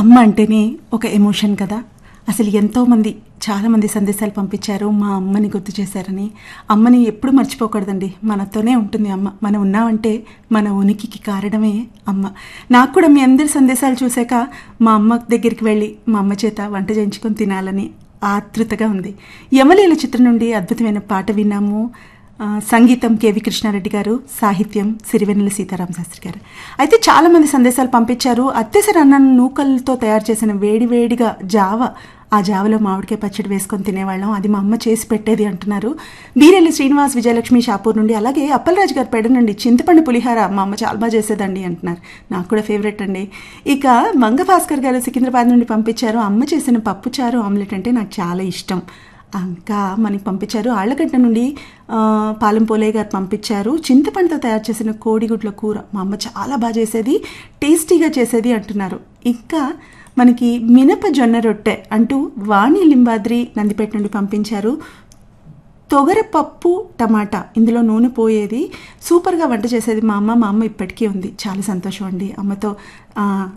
అమ్మ అంటేనే ఒక ఎమోషన్ కదా అసలు ఎంతోమంది చాలామంది సందేశాలు పంపించారు మా అమ్మని గుర్తు చేశారని అమ్మని ఎప్పుడు మర్చిపోకూడదండి మనతోనే ఉంటుంది అమ్మ మనం ఉన్నామంటే మన ఉనికికి కారణమే అమ్మ నాకు కూడా మీ అందరి సందేశాలు చూశాక మా అమ్మ దగ్గరికి వెళ్ళి మా అమ్మ చేత వంట చేయించుకొని తినాలని ఆతృతగా ఉంది యమలీల చిత్రం నుండి అద్భుతమైన పాట విన్నాము ఆ, సంగీతం కేవి కృష్ణారెడ్డి గారు సాహిత్యం సిరివెన్నెల సీతారామ శాస్త్రి గారు అయితే చాలామంది సందేశాలు పంపించారు అత్తెసరి అన్నం నూకలతో తయారు చేసిన వేడి వేడిగా జావ ఆ జావలో మామిడికాయ పచ్చడి వేసుకొని తినేవాళ్ళం అది మా అమ్మ చేసి పెట్టేది అంటున్నారు బీరెల్లి శ్రీనివాస్ విజయలక్ష్మి షాపూర్ నుండి అలాగే అప్పలరాజు గారి పెడ నుండి చింతపండు పులిహార మా అమ్మ చాలా బాగా చేసేదండి అంటున్నారు నాకు కూడా ఫేవరెట్ అండి ఇక మంగ భాస్కర్ గారు సికింద్రాబాద్ నుండి పంపించారు అమ్మ చేసిన పప్పుచారు ఆమ్లెట్ అంటే నాకు చాలా ఇష్టం ఇంకా మనకి పంపించారు ఆళ్ళగడ్డ నుండి ఆ, పాలెం పోలయ్య గారు పంపించారు చింతపండుతో తయారు చేసిన కోడిగుడ్ల కూర మా అమ్మ చాలా బాగా చేసేది టేస్టీగా చేసేది అంటున్నారు ఇంకా మనకి మినప జొన్న రొట్టె అంటూ వాణి లింబాద్రి నందిపేట నుండి పంపించారు తొగరపప్పు టమాటా ఇందులో నూనె పోయేది సూపర్గా వంట చేసేది మా అమ్మ మా అమ్మ ఇప్పటికీ ఉంది చాలా సంతోషం అండి అమ్మతో ఆ,